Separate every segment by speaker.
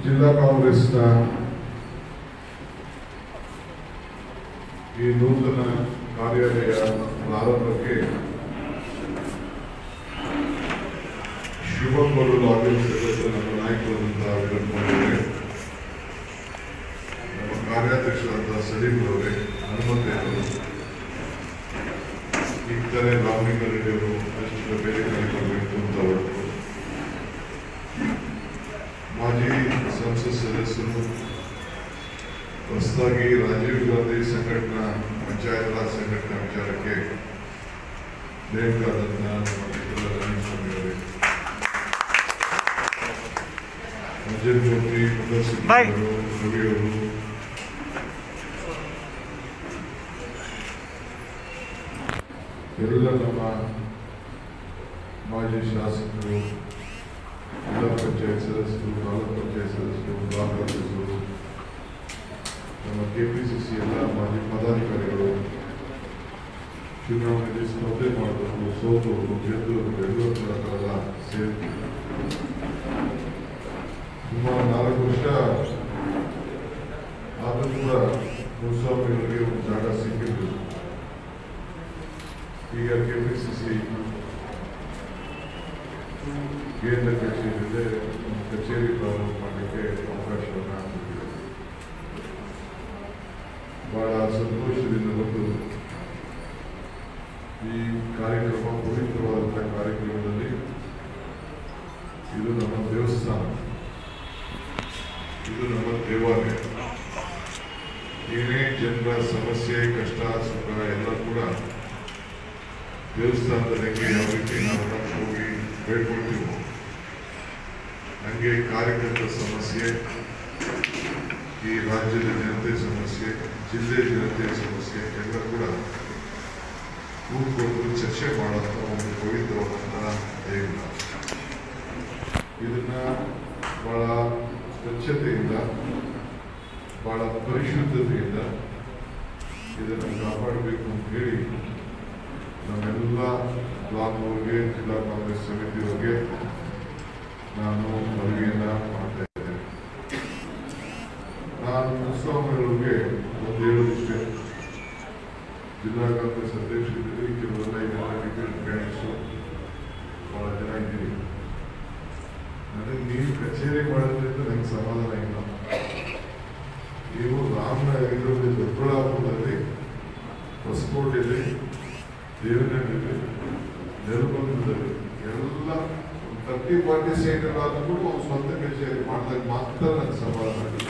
Speaker 1: ಜಿಲ್ಲಾ ಕಾಂಗ್ರೆಸ್ನ ಈ ನೂತನ ಕಾರ್ಯಾಲಯ ಪ್ರಾರಂಭಕ್ಕೆ ಶುಭ ಕೋರಲು ಆಗಮಿಸಿದಂಥ ನಮ್ಮ ನಾಯಕರಾದಂತಹ ವಿರಾಟ್ ಅವರೇ ನಮ್ಮ ಕಾರ್ಯಾಧ್ಯಕ್ಷರಾದ ಸಲೀಂ ಅವರೇ ಹನುಮಂತ ಅವರು ಈಗ ತಾನೇ ರಾಮಲಿಂಗಾರೆಡ್ಡಿ ಅವರು ಅಷ್ಟು ಬೇರೆ ಕಾರ್ಯಕ್ರಮಗಳು ಅಂತ ಹೊರಟರು ಮಾಜಿ ಸಂಸತ್ ಸದಸ್ಯರು ಹೊಸದಾಗಿ ರಾಜೀವ್ ಗಾಂಧಿ ಸಂಘಟನಾ ಪಂಚಾಯತ್ ರಾಜ್ ಸಂಘಟನಾ ವಿಚಾರಕ್ಕೆ ನೇಮಕಾದಂತ ನಮ್ಮ ಮಿತ್ರ ರಂಗಸ್ವಾಮಿ ಅವರೇ ಅಜಯ್ ಮೂರ್ತಿ ಮುದರ್ಸಿಂಗ್
Speaker 2: Bye.
Speaker 1: ಅವರು ರವಿ ಅವರು ಎಲ್ಲ ನಮ್ಮ ಮಾಜಿ ಶಾಸಕರು ಜಿಲ್ಲಾ ಪಂಚಾಯತ್ ಸದಸ್ಯರು ತಾಲೂಕು ಪಂಚಾಯತ್ ಸದಸ್ಯರು ಬ್ಲಾಕ್ ಆಫೀಸರು ನಮ್ಮ ಕೆಪಿಸಿಸಿ ಎಲ್ಲ ಮಾಜಿ ಪದಾಧಿಕಾರಿಗಳು ಚುನಾವಣೆಯಲ್ಲಿ ಸ್ಪರ್ಧೆ ಮಾಡಿದವರು ಸೋತವರು ಗೆದ್ದವರು ಎಲ್ಲರೂ ಕೂಡ ಕಾಲ ಸೇರಿ ಸುಮಾರು ನಾಲ್ಕು ವರ್ಷ ಆದರೂ ಕೂಡ ಮುನ್ಸ್ವಾಮಿ ಅವರಿಗೆ ಒಂದು ಜಾಗ ಸಿಕ್ಕಿದ್ರು ಈಗ ಕೆಪಿಸಿಸಿ ಕೇಂದ್ರ ಕಚೇರಿಯಲ್ಲೇ ಒಂದು ಕಚೇರಿ ಪ್ರಾರಂಭ ಮಾಡಲಿಕ್ಕೆ ಅವಕಾಶವನ್ನು ನೀಡಿದೆ ಬಹಳ ಸಂತೋಷದಿಂದ ಬಂದು ಈ ಕಾರ್ಯಕ್ರಮ ಪವಿತ್ರವಾದಂಥ ಕಾರ್ಯಕ್ರಮದಲ್ಲಿ ಇದು ನಮ್ಮ ದೇವಸ್ಥಾನ ಇದು ನಮ್ಮ ದೇವಾಲಯ ಏನೇ ಜನರ ಸಮಸ್ಯೆ ಕಷ್ಟ ಸುಖ ಎಲ್ಲ ಕೂಡ ದೇವಸ್ಥಾನದಲ್ಲಿ ಯಾವ ರೀತಿ ನಾವು ಹೋಗಿ ಬೇಡ್ಕೊಳ್ತೀವೋ ಹಂಗೆ ಕಾರ್ಯಕರ್ತರ ಸಮಸ್ಯೆ ಈ ರಾಜ್ಯದ ಜನತೆ ಸಮಸ್ಯೆ ಜಿಲ್ಲೆ ಜನತೆಯ ಸಮಸ್ಯೆ ಎಲ್ಲ ಕೂಡ ಕೂತ್ಕೊಂಡು ಚರ್ಚೆ ಮಾಡುವಂಥ ಒಂದು ಪವಿತ್ರವಾದಂತಹ ದೇಗುಲ ಇದನ್ನ ಬಹಳ ಸ್ವಚ್ಛತೆಯಿಂದ ಬಹಳ ಪರಿಶುದ್ಧತೆಯಿಂದ ಇದನ್ನು ಕಾಪಾಡಬೇಕು ಅಂತ ಹೇಳಿ ನಮ್ಮೆಲ್ಲ ಬ್ಲಾಕ್ ಅವ್ರಿಗೆ ಜಿಲ್ಲಾ ಕಾಂಗ್ರೆಸ್ ಸಮಿತಿಯವರಿಗೆ ನಾನು ಮನವಿಯನ್ನ ಮಾಡ್ತಾ ಇದ್ದೇನೆ ನಾನು ಮುಸ್ಲಾಮರಿಗೆ ಒಂದು ಹೇಳೋದಿಷ್ಟೇ ಜಿಲ್ಲಾ ಕಾಂಗ್ರೆಸ್ ಅಧ್ಯಕ್ಷರಿದ್ದೀರಿ ಕೆಲವೆಲ್ಲ ಇದೆಲ್ಲ ಡಿಬೇಟ್ ಕ್ಯಾಂಡಿಡೇಟ್ಸು ಭಾಳ ಜನ ಇದ್ದೀರಿ ನನಗೆ ನೀವು ಕಚೇರಿ ಮಾಡೋದ್ರಿಂದ ನಂಗೆ ಸಮಾಧಾನ ಇಲ್ಲ ನೀವು ರಾಮನ ಇದರಲ್ಲಿ ದೊಡ್ಡಬಳ್ಳಾಪುರದಲ್ಲಿ ಹೊಸಕೋಟೆಯಲ್ಲಿ ದೇವನಹಳ್ಳಿಯಲ್ಲಿ ನೆಲಮಂಗಲದಲ್ಲಿ ಎಲ್ಲ ಒಂದು ತರ್ಟಿ ಫಾರ್ಟಿ ಸೈಟ್ ಆದ್ರೂ ಒಂದು ಸ್ವಂತ ಕಚೇರಿ ಮಾಡಿದಾಗ ಮಾತ್ರ ನನಗೆ ಸಮಾಧಾನ ಇಲ್ಲ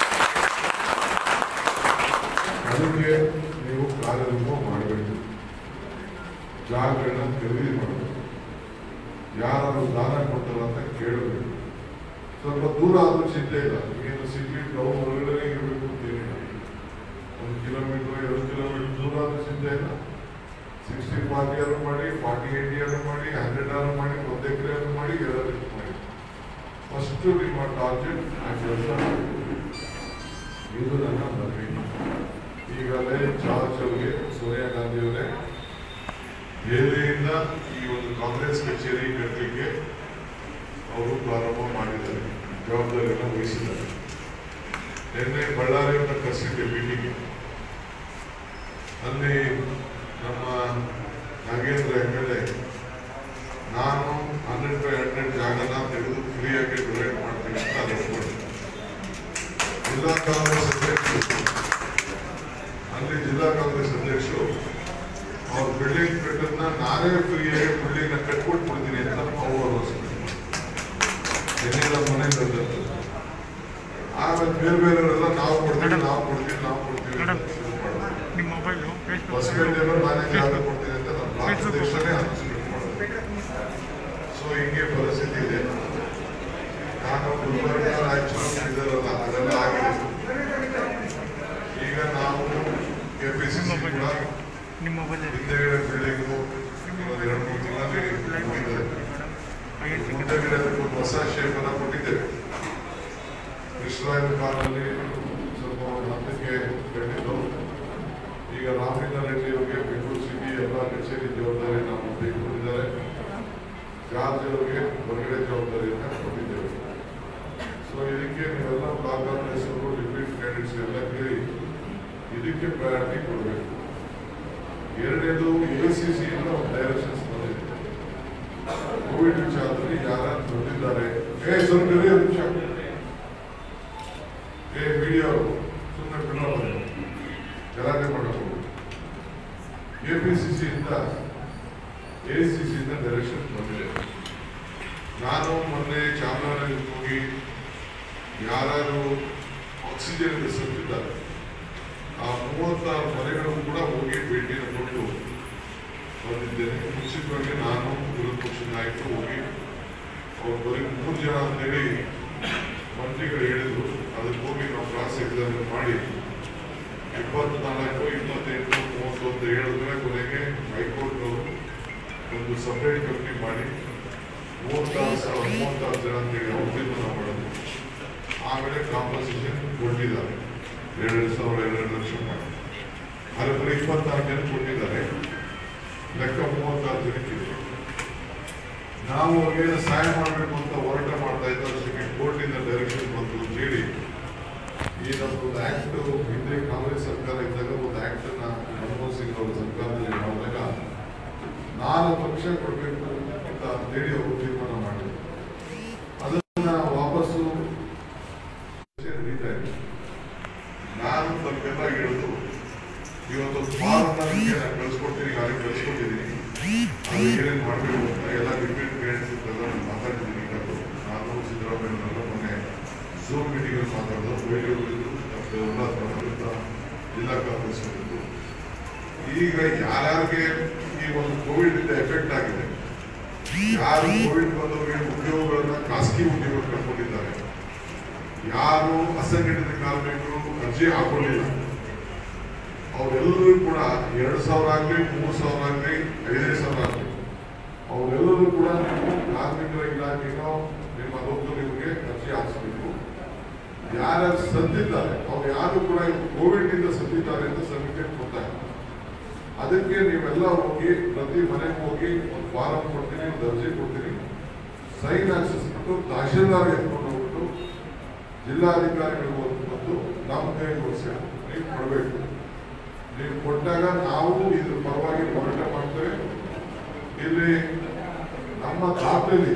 Speaker 1: ಅದಕ್ಕೆ ನೀವು ಕಾರ್ಯಕ್ರಮ ಮಾಡಬೇಕು ಜಾಗಗಳನ್ನ ಖರೀದಿ ಮಾಡಬೇಕು ಯಾರು ದಾನ ಕೊಡ್ತಾರ ಅಂತ ಕೇಳಬೇಕು ಸ್ವಲ್ಪ ದೂರ ಆದ್ರೂ ಚಿಂತೆ ಇಲ್ಲ ಏನು ಸಿಟಿ ಟೌನ್ ಹೊರಗಡೆ ಇರಬೇಕು ಅಂತೇನಿಲ್ಲ ಒಂದು ಕಿಲೋಮೀಟರ್ ಎರಡು ಕಿಲೋಮೀಟರ್ ದೂರ ಆದ್ರೂ ಚಿಂತೆ ಇಲ್ಲ ಸಿಕ್ಸ್ಟಿ ಫಾರ್ಟಿ ಆದ್ರೂ ಮಾಡಿ ಫಾರ್ಟಿ ಏಯ್ಟಿ ಆದ್ರೂ ಮಾಡಿ ಹಂಡ್ರೆಡ್ ಆದ್ರೂ ಮಾಡಿ ಒಂದು ಎಕರೆ ಆದ್ರೂ ಮಾಡಿ ಎರಡು ಮಾಡಿ ಫಸ್ಟ್ ನಿಮ್ಮ ಟಾರ್ಗೆಟ್ ಆ ಕೆಲಸ ಇದು ನನ್ನ ಮನವಿ ಈಗಲೇ ಜಾರ್ಜ್ ಅವರಿಗೆ ಸೋನಿಯಾ ಗಾಂಧಿ ಅವರೇ ದೆಹಲಿಯಿಂದ ಈ ಒಂದು ಕಾಂಗ್ರೆಸ್ ಕಚೇರಿ ಕಟ್ಟಲಿಕ್ಕೆ ಅವರು ಪ್ರಾರಂಭ ಮಾಡಿದ್ದಾರೆ ಜವಾಬ್ದಾರಿಯನ್ನು ವಹಿಸಿದ್ದಾರೆ ನಿನ್ನೆ ಬಳ್ಳಾರಿಯನ್ನು ಕರೆಸಿದ್ದೆ ಮೀಟಿಂಗ್ ಅಲ್ಲಿ ನಮ್ಮ ನಾಗೇಂದ್ರ ಎಮ್ ಎಲ್ ಎ ನಾನು ಹಂಡ್ರೆಡ್ ಬೈ ಹಂಡ್ರೆಡ್ ಜಾಗನ ತೆಗೆದು ಫ್ರೀಯಾಗಿ ಡೊನೇಟ್ ಮಾಡ್ತೀನಿ ಅಂತ ಅಲ್ಲಿ ಒಪ್ಕೊಂಡೆ. ಜಿಲ್ಲಾ ಕಾಂಗ್ರೆಸ್ ಅಧ್ಯಕ್ಷರು ಅಲ್ಲಿ ಜಿಲ್ಲಾ ಕಾಂಗ್ರೆಸ್ ಅಧ್ಯಕ್ಷರು ಅವ್ರ ಬಿಲ್ಡಿಂಗ್ ಕಟ್ಟನ್ನ ನಾನೇ ಫ್ರೀಯಾಗಿ ಬಿಲ್ಡಿಂಗ್ ನ ಕಟ್ಕೊಟ್ಟು ಕೊಡ್ತೀನಿ ಅಂತ ಅವರು ಎನ್ನೆಲ್ಲ ಮನೆ ತಂದದ್ದು ಆಮೇಲೆ ಬೇರೆ ಬೇರೆಯವರೆಲ್ಲ ನಾವು ಕೊಡ್ತೀವಿ ನಾವು ಕೊಡ್ತೀವಿ ನಾವು ಕೊಡ್ತೀವಿ ಅಂತ ಶುರು ಮಾಡಿದ್ರು.
Speaker 2: ನಿಮ್ಮ ಮೊಬೈಲು ಫೇಸ್ಬುಕ್
Speaker 1: ಹೊಸಪೇಟೆಯಲ್ಲೂ ನಾನೇ ಜಾಗ ಕೊಡ್ತೀನಿ ಅಂತ ನಮ್ಮ ಬ್ಲಾಕ್ ಅಧ್ಯಕ್ಷರೇ ಅನೌನ್ಸ್ಮೆಂಟ್ ಮಾಡಿದ್ರು ಸೊ ಹಿಂಗೆ ಪರಿಸ್ಥಿತಿ ಇದೆ ನಾನು ಗುಲ್ಬರ್ಗ ರಾಯಚೂರು ಇದಾರಲ್ಲ ಅದೆಲ್ಲ ಆಗಿದೆ ಈಗ ನಾವು ಕೆಪಿಸಿಸಿ ಕೂಡ
Speaker 2: ನಿಮ್ಮ ಮೊಬೈಲಲ್ಲಿ
Speaker 1: ಹಿಂದೆಗಡೆ ಬಿಲ್ಡಿಂಗು ಒಂದು ಎರಡು ಮೂರು ತಿಂಗಳಲ್ಲಿ ಮುಗಿದಿದೆ ಮುಂದೆಗಡೆ ಅದಕ್ಕೆ ಒಂದು ಹೊಸ ಶೇಪನ್ನು ಕೊಟ್ಟಿದ್ದೇವೆ ಇಸ್ರಾಯೇಲ್ ಕಾಲದಲ್ಲಿ ಸ್ವಲ್ಪ ಒಂದು ಹಂತಕ್ಕೆ ಕಟ್ಟಿದ್ದು ಈಗ ರಾಮಲಿಂಗಾರೆಡ್ಡಿ ಅವರಿಗೆ ಬೆಂಗಳೂರು ಸಿಟಿ ಎಲ್ಲ ಕಚೇರಿ ಜವಾಬ್ದಾರಿ ನಾವು ತೆಗೆದುಕೊಂಡಿದ್ದಾರೆ ಜಾರ್ಜ್ ಅವರಿಗೆ ಹೊರಗಡೆ ಜವಾಬ್ದಾರಿಯನ್ನು ಕೊಟ್ಟಿದ್ದೇವೆ ಸೊ ಸೊ ಇದಕ್ಕೆ ನೀವೆಲ್ಲ ಬ್ಲಾಕ್ ಆಫೀಸರು ರಿಪೀಟ್ ಕ್ಯಾಂಡಿಡೇಟ್ಸ್ ಎಲ್ಲ ಕೇಳಿ ಇದಕ್ಕೆ ಪ್ರಯಾರಿಟಿ ಕೊಡಬೇಕು ಎರಡನೇದು ಎ ಸಿ ಸಿ ಇಂದ ಒಂದು ಡೈರೆಕ್ಷನ್ಸ್ ಬಂದಿದೆ ಕೋವಿಡ್ ವಿಚಾರದಲ್ಲಿ ಯಾರು ಬಂದಿದ್ದಾರೆ ಏ ಸ್ವಲ್ಪ ಇರಿ ಒಂದು ನಿಮಿಷ ಏ ವಿಡಿಯೋ ಸುಮ್ಮನೆ ಬಿಡೋದು ಗಲಾಟೆ ಮಾಡೋದು ಎ ಪಿ ಸಿ ಸಿ ಇಂದ ಎ ಸಿ ಸಿ ಇಂದ ಡೈರೆಕ್ಷನ್ ಬಂದಿದೆ ನಾನು ಮೊನ್ನೆ ಚಾಮರಾಜನಗರಕ್ಕೆ ಹೋಗಿ ಯಾರು ಆಕ್ಸಿಜನ್ ಸತ್ತಿದ್ದಾರೆ ಆ ಮೂವತ್ತಾರು ಮನೆಗಳಿಗೂ ಕೂಡ ಹೋಗಿ ಭೇಟಿಯನ್ನು ಕೊಟ್ಟು ಬಂದಿದ್ದೇನೆ ಮುಂಚಿತವಾಗಿ ನಾನು ವಿರೋಧ ಪಕ್ಷದ ನಾಯಕರು ಹೋಗಿ ಅವ್ರು ಬರೀ ಮೂರು ಜನ ಅಂತೇಳಿ ಮಂತ್ರಿಗಳು ಹೇಳಿದ್ರು ಅದಕ್ಕೆ ಹೋಗಿ ನಾವು ಕ್ರಾಸ್ ಎಕ್ಸಾಮಿನ್ ಮಾಡಿ ಇಪ್ಪತ್ನಾಲ್ಕು ಇಪ್ಪತ್ತೆಂಟು ಮೂವತ್ತು ಅಂತ ಹೇಳಿದ್ರೆ ಕೊನೆಗೆ ಹೈಕೋರ್ಟ್ನವರು ಒಂದು ಸಪರೇಟ್ ಕಮಿಟಿ ಮಾಡಿ ಮೂವತ್ತಾರು ಸಾವಿರ ಮೂವತ್ತಾರು ಜನ ಅಂತೇಳಿ ಅವ್ರು ತೀರ್ಮಾನ ಮಾಡೋದು ಆಮೇಲೆ ಕಾಂಪನ್ಸೇಷನ್ ಕೊಟ್ಟಿದ್ದಾರೆ ಎರಡು ಸಾವಿರ ಎರಡು ಲಕ್ಷ ಮಾಡಿ ಅಲ್ಲಿ ಬರೀ ಇಪ್ಪತ್ತಾರು ಜನ ಕೊಟ್ಟಿದ್ದಾರೆ ಲೆಕ್ಕ ಮೂವತ್ತಾರು ಜನಕ್ಕಿದೆ ನಾವು ಅವ್ರಿಗೆ ಸಹಾಯ ಮಾಡಬೇಕು ಅಂತ ಹೋರಾಟ ಮಾಡ್ತಾ ಇದ್ದ ಅಷ್ಟಕ್ಕೆ ಕೋರ್ಟಿಂದ ಡೈರೆಕ್ಷನ್ ಬಂತು ಅಂತ ಹೇಳಿ ಈ ನಮ್ಮದು ಆಕ್ಟ್ ಹಿಂದೆ ಕಾಂಗ್ರೆಸ್ ಸರ್ಕಾರ ಇದ್ದಾಗ ಒಂದು ಆಕ್ಟ್ ಅನ್ನ ಮನಮೋಹನ್ ಸಿಂಗ್ ಅವರ ಸರ್ಕಾರದಲ್ಲಿ ಮಾಡಿದಾಗ ನಾಲ್ಕು ಲಕ್ಷ ಕೊಡಬೇಕು ಅಂತ ಅಂತೇಳಿ ಅವರು ತೀರ್ಮಾನ ಮಾಡಿದ್ರು ಅದನ್ನ ವಾಪಸ್ಸು ನಡೀತಾ ಇದೆ ನಾನು ತಮಗೆಲ್ಲ ಹೇಳಿದ್ರು ಇವತ್ತು ಫಾರ್ಮ್ ನನಗೆ ನಾನು ಕಳ್ಸ್ಕೊಡ್ತೀನಿ ಗಾಡಿ ಕಳ್ಸ್ಕೊಟ್ಟಿದ್ದೀನಿ ಅದು ಏನೇನು ಮಾಡಬೇಕು ಅಂತ ಎಲ್ಲ ರಿಪೀಟ್ ಪೇರೆಂಟ್ಸ್ ಇದ್ದೆಲ್ಲ ನಾನು ಮಾತಾಡಿದ್ದೀನಿ ಇವತ್ತು ನಾನು ಸಿದ್ದರಾಮಯ್ಯನವರೆಲ್ಲ ಮೊನ್ನೆ ಝೂಮ್ ಮೀಟಿಂಗಲ್ಲಿ ಮಾತಾಡೋದು ಬೇರೆಯವರಿದ್ದು ನಮ್ಮದೆಲ್ಲ ಪ್ರಮುಖ ಜಿಲ್ಲಾ ಕಾಂಗ್ರೆಸ್ ಅವರಿದ್ದು ಈಗ ಯಾರ್ಯಾರಿಗೆ ಈ ಒಂದು ಕೋವಿಡ್ ಇಂದ ಎಫೆಕ್ಟ್ ಆಗಿದೆ ಯಾರು ಕೋವಿಡ್ ಬಂದವರಿಗೆ ಉದ್ಯೋಗಗಳನ್ನ ಖಾಸಗಿ ಉದ್ಯೋಗ ಕಳ್ಕೊಂಡಿದ್ದಾರೆ ಯಾರು ಅಸಂಘಟಿತ ಕಾರ್ಮಿಕರು ಅರ್ಜಿ ಹಾಕೊಳ್ಳಿಲ್ಲ ಅವರೆಲ್ಲರೂ ಕೂಡ ಎರಡು ಸಾವಿರ ಆಗಲಿ ಮೂರು ಸಾವಿರ ಆಗಲಿ ಐದೈದು ಸಾವಿರ ಆಗಲಿ ಅವರೆಲ್ಲರೂ ಕೂಡ ನೀವು ಕಾರ್ಮಿಕರ ಇಲಾಖೆನೋ ನಿಮ್ಮ ನೌಕರರಿಗೆ ಅರ್ಜಿ ಹಾಕಿಸ್ಬೇಕು ಯಾರ್ಯಾರು ಸತ್ತಿದ್ದಾರೆ ಅವ್ರು ಯಾರು ಕೂಡ ಕೋವಿಡ್ ಇಂದ ಸತ್ತಿದ್ದಾರೆ ಅಂತ ಸರ್ಟಿಫಿಕೇಟ್ ಕೊಡ್ತಾರೆ ಅದಕ್ಕೆ ನೀವೆಲ್ಲ ಹೋಗಿ ಪ್ರತಿ ಮನೆಗೆ ಹೋಗಿ ಒಂದು ಫಾರಂ ಕೊಡ್ತೀನಿ ಒಂದು ಅರ್ಜಿ ಕೊಡ್ತೀನಿ ಸೈನ್ ಹಾಕ್ಸಿಸ್ಬಿಟ್ಟು ತಹಶೀಲ್ದಾರ್ ಎತ್ಕೊಂಡು ಹೋಗ್ಬಿಟ್ಟು ಜಿಲ್ಲಾಧಿಕಾರಿಗಳಿಗೂ ಬಂದು ನಮ್ಮ ಕೈಗೆ ಕೊಡಿಸಿ ನೀವು ಕೊಡಬೇಕು ನೀವು ಕೊಟ್ಟಾಗ ನಾವು ಇದ್ರ ಪರವಾಗಿ ಹೋರಾಟ ಮಾಡ್ತೇವೆ ಇಲ್ಲಿ ನಮ್ಮ ಖಾತೆಯಲ್ಲಿ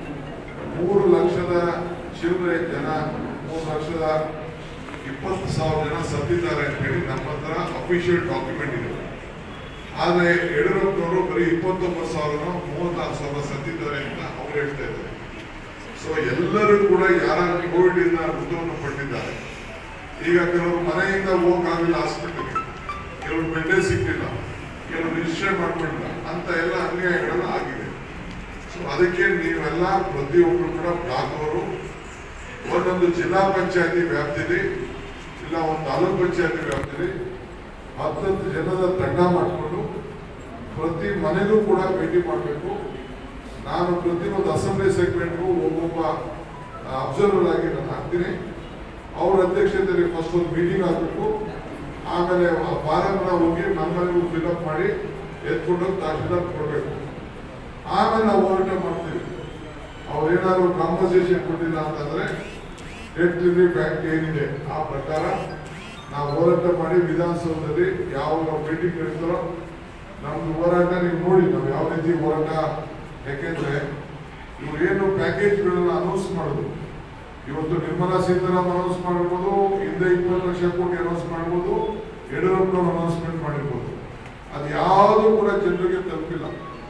Speaker 1: ಮೂರು ಲಕ್ಷದ ಚಿಲ್ಲರೆ ಜನ ಮೂರು ಲಕ್ಷದ ಇಪ್ಪತ್ತು ಸಾವಿರ ಜನ ಸತ್ತಿದ್ದಾರೆ ಅಂತ ಹೇಳಿ ನಮ್ಮ ಹತ್ರ ಅಫಿಷಿಯಲ್ ಡಾಕ್ಯುಮೆಂಟ್ ಇದೆ ಆದ್ರೆ ಯಡಿಯೂರಪ್ಪನವರು ಬರೀ ಇಪ್ಪತ್ತೊಂಬತ್ತು ಸಾವಿರ ಮೂವತ್ತಾರು ಸಾವಿರ ಸತ್ತಿದ್ದಾರೆ ಅಂತ ಅವ್ರು ಹೇಳ್ತಾ ಇದ್ದಾರೆ ಸೊ ಎಲ್ಲರೂ ಕೂಡ ಯಾರ ಕೋವಿಡ್ ಇಂದ ಮೃತವನ್ನು ಪಟ್ಟಿದ್ದಾರೆ ಈಗ ಕೆಲವರು ಮನೆಯಿಂದ ಹೋಗಕ್ಕಾಗಲಿಲ್ಲ ಹಾಸ್ಪಿಟಲ್ಗೆ ಕೆಲವರು ಬೆಡ್ಡೇ ಸಿಕ್ಕಿಲ್ಲ ಕೆಲವರು ರಿಜಿಸ್ಟರ್ ಮಾಡ್ಕೊಂಡಿಲ್ಲ ಅಂತ ಎಲ್ಲ ಅನ್ಯಾಯಗಳೆಲ್ಲ ಆಗಿದೆ ಸೊ ಅದಕ್ಕೆ ನೀವೆಲ್ಲ ಪ್ರತಿಯೊಬ್ಬರು ಕೂಡ ಬ್ಲಾಕ್ ಅವರು ಒಂದೊಂದು ಜಿಲ್ಲಾ ಪಂಚಾಯತಿ ವ್ಯಾಪ್ತಿಲಿ ಇಲ್ಲ ಒಂದು ತಾಲೂಕ್ ಪಂಚಾಯತಿ ವ್ಯಾಪ್ತಿಲಿ ಹತ್ತತ್ತು ಜನದ ತಂಡ ಮಾಡಿಕೊಂಡು ಪ್ರತಿ ಮನೆಗೂ ಕೂಡ ಭೇಟಿ ಮಾಡಬೇಕು ನಾನು ಪ್ರತಿಯೊಂದು ಅಸೆಂಬ್ಲಿ ಸೆಗ್ಮೆಂಟ್ಗೂ ಒಬ್ಬೊಬ್ಬ ಅಬ್ಸರ್ವರ್ ಆಗಿ ನಾನು ಹಾಕ್ತೀನಿ ಅವ್ರ ಅಧ್ಯಕ್ಷತೆಯಲ್ಲಿ ಫಸ್ಟ್ ಒಂದು ಮೀಟಿಂಗ್ ಆಗಬೇಕು ಆಮೇಲೆ ಆ ಫಾರಮ್ನ ಹೋಗಿ ನಮ್ಮನೆಗೂ ಫಿಲ್ಅಪ್ ಮಾಡಿ ಎತ್ಕೊಂಡು ತಹಶೀಲ್ದಾರ್ ಕೊಡಬೇಕು ಆಮೇಲೆ ನಾವು ಹೋರಾಟ ಮಾಡ್ತೀವಿ ಅವ್ರೇನಾದ್ರು ಕಾಂಪನ್ಸೇಷನ್ ಕೊಟ್ಟಿಲ್ಲ ಅಂತಂದ್ರೆ ಡೆಟ್ ರಿಲೀಫ್ ಬ್ಯಾಂಕ್ ಏನಿದೆ ಆ ಪ್ರಕಾರ ನಾವು ಹೋರಾಟ ಮಾಡಿ ವಿಧಾನಸೌಧದಲ್ಲಿ ಯಾವ ನಾವು ಮೀಟಿಂಗ್ ನಡೆಸ್ತಾರೋ ನಮ್ದು ಹೋರಾಟ ನೀವು ನೋಡಿ ನಾವು ಯಾವ ರೀತಿ ಹೋರಾಟ ಯಾಕೆಂದ್ರೆ ಇವ್ರು ಏನು ಪ್ಯಾಕೇಜ್ಗಳನ್ನ ಅನೌನ್ಸ್ ಮಾಡಿದ್ರು ಇವತ್ತು ನಿರ್ಮಲಾ ಸೀತಾರಾಮನ್ ಅನೌನ್ಸ್ ಮಾಡಿರ್ಬೋದು ಹಿಂದೆ ಇಪ್ಪತ್ತು ಲಕ್ಷ ಕೋಟಿ ಅನೌನ್ಸ್ ಮಾಡ್ಬೋದು ಯಡಿಯೂರಪ್ಪನವ್ರು ಅನೌನ್ಸ್ಮೆಂಟ್ ಮಾಡಿರ್ಬೋದು ಅದು ಯಾವುದು ಕೂಡ ಜನರಿಗೆ ತಲುಪಿಲ್ಲ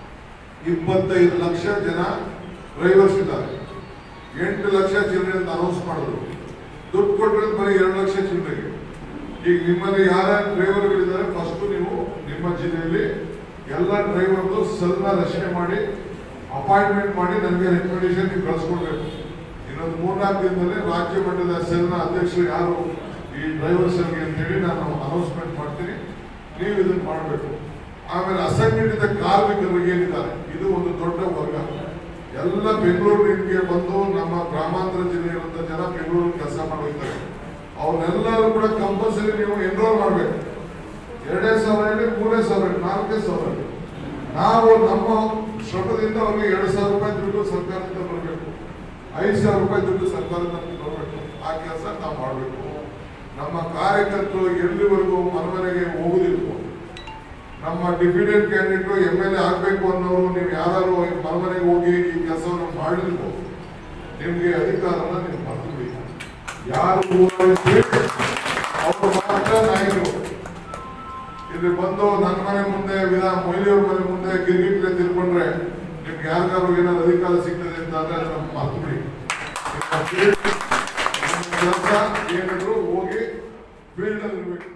Speaker 1: ಇಪ್ಪತ್ತೈದು ಲಕ್ಷ ಜನ ಡ್ರೈವರ್ಸ್ ಇದ್ದಾರೆ ಎಂಟು ಲಕ್ಷ ಚಿಲ್ಲರೆ ಅಂತ ಅನೌನ್ಸ್ ಮಾಡಿದ್ರು ದುಡ್ಡು ಕೊಟ್ಟಿರೋದು ಬರೀ ಎರಡು ಲಕ್ಷ ಚಿಲ್ಲರೆಗೆ ಈಗ ನಿಮ್ಮಲ್ಲಿ ಯಾರ್ಯಾರು ಡ್ರೈವರ್ಗಳಿದ್ದಾರೆ ಫಸ್ಟ್ ನೀವು ನಿಮ್ಮ ಜಿಲ್ಲೆಯಲ್ಲಿ ಎಲ್ಲ ಡ್ರೈವರ್ದು ಸಲ್ನ ರಚನೆ ಮಾಡಿ ಅಪಾಯಿಂಟ್ಮೆಂಟ್ ಮಾಡಿ ನನಗೆ ರೆಕಮೆಂಡೇಶನ್ ನೀವು ಕಳಿಸ್ಕೊಡ್ಬೇಕು ಇನ್ನೊಂದು ಮೂರ್ನಾಲ್ಕು ದಿನದಲ್ಲಿ ರಾಜ್ಯ ಮಟ್ಟದ ಸೆಲ್ನ ಅಧ್ಯಕ್ಷರು ಯಾರು ಈ ಡ್ರೈವರ್ ಸೆಲ್ಗೆ ಅಂತೇಳಿ ನಾನು ಅನೌನ್ಸ್ಮೆಂಟ್ ಮಾಡ್ತೀನಿ ನೀವು ಇದನ್ನ ಮಾಡಬೇಕು ಆಮೇಲೆ ಅಸಂಘಟಿತ ಕಾರ್ಮಿಕರು ಏನಿದ್ದಾರೆ ಇದು ಒಂದು ದೊಡ್ಡ ವರ್ಗ ಎಲ್ಲ ಬೆಂಗಳೂರಿನಿಗೆ ಬಂದು ನಮ್ಮ ಗ್ರಾಮಾಂತರ ಜಿಲ್ಲೆಯಲ್ಲಿರುವಂತ ಜನ ಬೆಂಗಳೂರು ಕೆಲಸ ಮಾಡೋಗ್ತಾರೆ ಅವ್ರನ್ನೆಲ್ಲರೂ ಕೂಡ ಕಂಪಲ್ಸರಿ ನೀವು ಎನ್ರೋಲ್ ಮಾಡಬೇಕು ಎರಡೇ ಸಾವಿರ ಇರಲಿ ಮೂರೇ ಸಾವಿರ ಇರಲಿ ನಾಲ್ಕೇ ಸಾವಿರ ಇರಲಿ ನಾವು ನಮ್ಮ ಶ್ರಮದಿಂದ ಅವ್ರಿಗೆ ಎರಡು ಸಾವಿರ ರೂಪಾಯಿ ದುಡ್ಡು ಸರ್ಕಾರದಿಂದ ಬರಬೇಕು ಐದು ಸಾವಿರ ರೂಪಾಯಿ ದುಡ್ಡು ಸರ್ಕಾರ ನಮ್ಗೆ ಕೊಡಬೇಕು ಆ ಕೆಲಸ ನಾವು ಮಾಡಬೇಕು ನಮ್ಮ ಕಾರ್ಯಕರ್ತರು ಎಲ್ಲಿವರೆಗೂ ಮನಮನೆಗೆ ಹೋಗುದಿಲ್ವೋ ನಮ್ಮ diffident candidate M L A ಆಗಬೇಕು ಅನ್ನೋರು ನೀವು ಯಾರು ಮನಮನೆಗೆ ಹೋಗಿ ಈ ಕೆಲಸವನ್ನು ಮಾಡಿಲ್ವೋ ನಿಮಗೆ ಅಧಿಕಾರನ ನೀವು ಮರೆತು ಬಿಡಿ ಯಾರು ಊರಲ್ಲಿ ಅವರು ಮಾತ್ರ ನಾಯಕರು ಇಲ್ಲಿ ಬಂದು ನನ್ನ ಮನೆ ಮುಂದೆ ವಿಧಾನ ಮೊಯ್ಲಿಯವ್ರ ಮನೆ ಮುಂದೆ ಗಿರ್ಗಿಟ್ಲೆ ತಿಳ್ಕೊಂಡ್ರೆ ನಿಮ್ಗೆ ಯಾರಿಗಾರು ಏನಾದ್ರು ಅಧಿಕಾರ ಸಿಗ್ತದೆ ಅಂತ ಅಂದ್ರೆ ಅದನ್ನ ಮರ್ತು ಬಿಡಿ ಕೆಲಸ ಏನಿದ್ರು ಹೋಗಿ ಫೀಲ್ಡ್ ಅಲ್ಲಿ ಇರ್ಬೇಕು